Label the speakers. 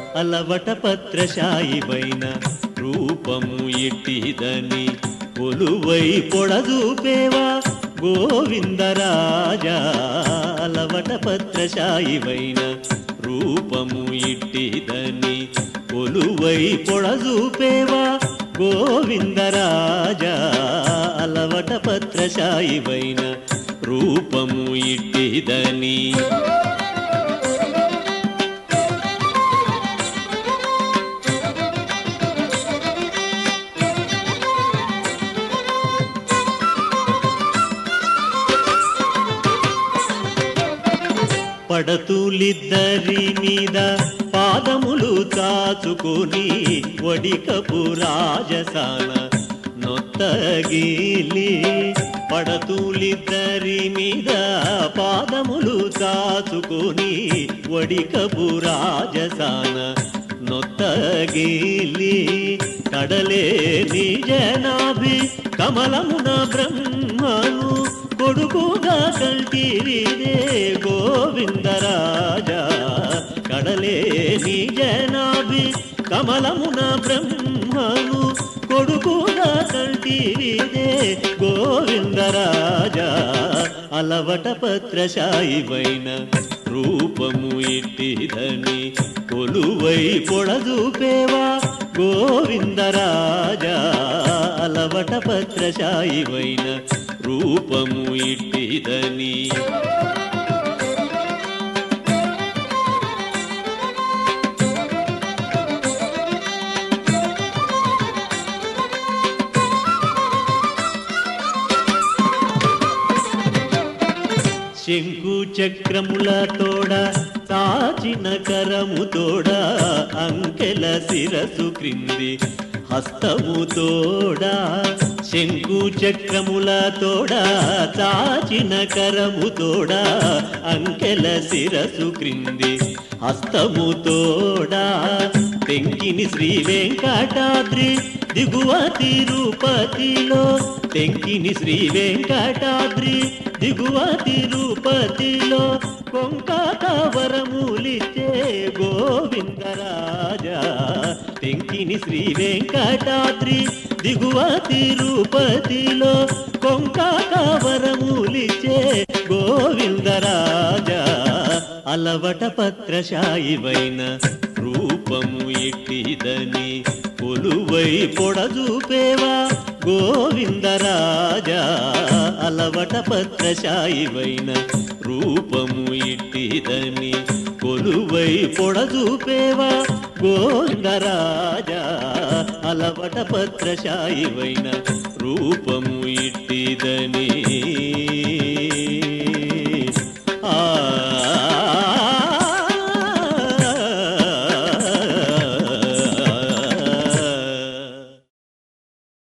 Speaker 1: అలవట పత్రశాయివైన రూపము ఇట్టిదని కొలువై పొడదూపేవా గోవిందరాజా అలవట పత్రశాయివైన రూపము ఇట్టిదని కొలువై పొడదూపేవా గోవిందరాజా అలవట పత్రశాయివైన రూపము ఇట్టిదని పడతులిద్దరి మీద పాదములు చాచుకొని వడికపు రాజసాన నొత్తగిలి పడతులిద్దరి మీద పాదములు చాచుకొని వడికపు రాజసాన నొత్తగిలి కడలే నిజనాభి కమలమున బ్రహ్మను కొడుకుగా కంటిరిదే గోవిందరాజా కడలే నిజనాభి కమలమున బ్రహ్మను కొడుకుగా కంటిరిదే గోవిందరాజా అలవట పత్రశాయివైన రూపము ఇట్టిదని కొలువై పొడదూపేవా గోవిందరాజా అలవట పత్రశాయివైన రూపము ఇట్టిదని శంకు చక్రముల తోడ చాచిన కరము తోడ అంకెల శిరసు క్రింది హస్తము తోడ శంకు చక్రముల తోడ చాచిన కరము తోడ అంకెల శిరసు క్రింది హస్తము తోడ తెంకిని శ్రీ వెంకటాద్రి దిగువ తిరుపతిలో తెంకిని శ్రీ వెంకటాద్రి దిగువ తిరుపతిలో కొంకావరములిచ్చే గోవిందరాజా తెంకిని శ్రీ వెంకటాద్రి దిగువ తిరుపతిలో కొంకావరములిచ్చే గోవిందరాజా అలవట పత్రశాయివైన రూపము ఇట్టిదని కొలువై పొడదూపేవా గోవిందరాజా అలవట పత్రశాయివైన రూపము ఇట్టిదని కొలువై పొడదూపేవా గోవిందరాజా అలవట పత్రశాయివైన రూపము ఇట్టిదని